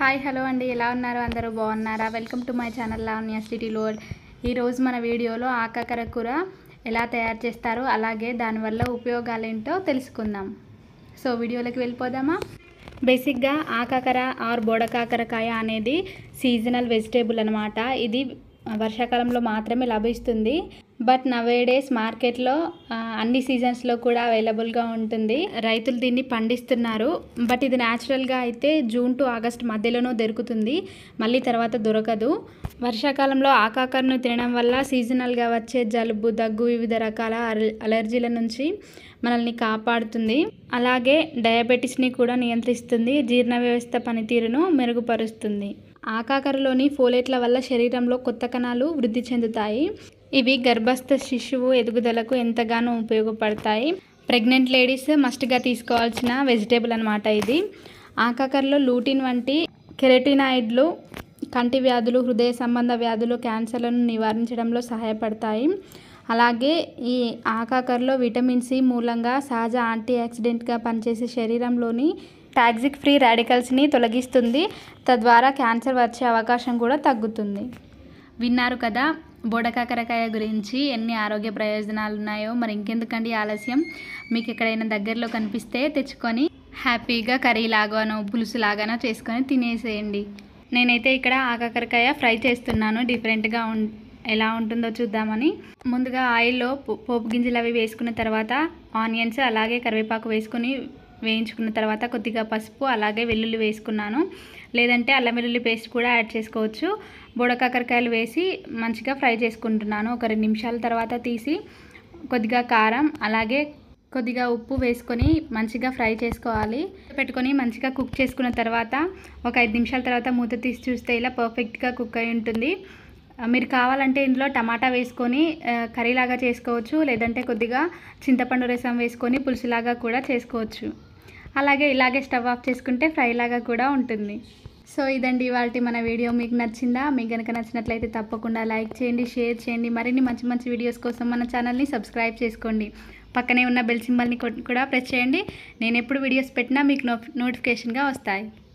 hi hello అండి ఎలా ఉన్నారు అందరూ బాగున్నారా welcome to my channel Lavanya city లోడ్ ఈరోజు మన వీడియోలో ఆకాకర కూర ఎలా తయారు చేస్తారో అలాగే దానివల్ల ఉపయోగాలు ఏంటో తెలుసుకుందాం సో వీడియోలోకి వెళ్ళిపోదామా బేసిక్గా ఆకాకర ఆర్ బోడకాకరకాయ అనేది సీజనల్ వెజిటేబుల్ అనమాట ఇది వర్షాకాలంలో మాత్రమే లభిస్తుంది బట్ నవేడేస్ మార్కెట్లో ఆ, అన్ని సీజన్స్లో కూడా అవైలబుల్గా ఉంటుంది రైతులు దీన్ని పండిస్తున్నారు బట్ ఇది న్యాచురల్గా అయితే జూన్ టు ఆగస్ట్ మధ్యలోనూ దొరుకుతుంది మళ్ళీ తర్వాత దొరకదు వర్షాకాలంలో ఆకాకరను తినడం వల్ల సీజనల్గా వచ్చే జలుబు దగ్గు వివిధ రకాల అల- అలర్జీల నుంచి మనల్ని కాపాడుతుంది అలాగే డయాబెటీస్ని కూడా నియంత్రిస్తుంది జీర్ణ వ్యవస్థ పనితీరును మెరుగుపరుస్తుంది ఆకాకరలోని ఫోలేట్ల వల్ల శరీరంలో కొత్త కణాలు వృద్ధి చెందుతాయి ఇవి గర్భస్థ శిశువు ఎదుగుదలకు ఎంతగానో ఉపయోగపడతాయి ప్రెగ్నెంట్ లేడీస్ మస్ట్గా తీసుకోవాల్సిన వెజిటేబుల్ అనమాట ఇది ఆకాకరలో లూటిన్ వంటి కెరటినాయిడ్లు కంటి వ్యాధులు హృదయ సంబంధ వ్యాధులు క్యాన్సర్లను నివారించడంలో సహాయపడతాయి అలాగే ఈ ఆకాకరలో విటమిన్ సి మూలంగా సహజ యాంటీ ఆక్సిడెంట్గా పనిచేసే శరీరంలోని టాక్సిక్ ఫ్రీ రాడికల్స్ని తొలగిస్తుంది తద్వారా క్యాన్సర్ వచ్చే అవకాశం కూడా తగ్గుతుంది విన్నారు కదా బోడకాకరకాయ గురించి ఎన్ని ఆరోగ్య ప్రయోజనాలు ఉన్నాయో మరి ఇంకెందుకండి ఆలస్యం మీకు ఎక్కడైనా దగ్గరలో కనిపిస్తే తెచ్చుకొని హ్యాపీగా కర్రీ లాగానో పులుసు లాగానో చేసుకొని తినేసేయండి నేనైతే ఇక్కడ ఆకాకరకాయ ఫ్రై చేస్తున్నాను డిఫరెంట్గా ఉం ఎలా ఉంటుందో చూద్దామని ముందుగా ఆయిల్లో పో- పోపు గింజలు అవి వేసుకున్న తర్వాత ఆనియన్స్ అలాగే కరివేపాకు వేసుకొని వేయించుకున్న తర్వాత కొద్దిగా పసుపు అలాగే వెల్లుల్లి వేసుకున్నాను లేదంటే అల్లం వెల్లుల్లి పేస్ట్ కూడా యాడ్ చేసుకోవచ్చు బుడకాకరకాయలు వేసి మంచిగా ఫ్రై చేసుకుంటున్నాను ఒక రెండు నిమిషాల తర్వాత తీసి కొద్దిగా కారం అలాగే కొద్దిగా ఉప్పు వేసుకొని మంచిగా ఫ్రై చేసుకోవాలి పెట్టుకొని మంచిగా కుక్ చేసుకున్న తర్వాత ఒక ఐదు నిమిషాల తర్వాత మూత తీసి చూస్తే ఇలా పర్ఫెక్ట్గా కుక్ అయి ఉంటుంది ఆ, మీరు కావాలంటే ఇందులో టమాటా వేసుకొని ఆ, కర్రీలాగా చేసుకోవచ్చు లేదంటే కొద్దిగా చింతపండు రసం వేసుకొని పులుసులాగా కూడా చేసుకోవచ్చు అలాగే ఇలాగే స్టవ్ ఆఫ్ చేసుకుంటే ఫ్రై లాగా కూడా ఉంటుంది సో ఇదండి ఇవాళ మన వీడియో మీకు నచ్చిందా మీకు కనుక నచ్చినట్లయితే తప్పకుండా లైక్ చేయండి షేర్ చేయండి మరిన్ని మంచి మంచి వీడియోస్ కోసం మన ఛానల్ని సబ్స్క్రైబ్ చేసుకోండి పక్కనే ఉన్న బెల్ సింబల్ని కూడా ప్రెస్ చేయండి నేను ఎప్పుడు వీడియోస్ పెట్టినా మీకు నో నోటిఫికేషన్గా వస్తాయి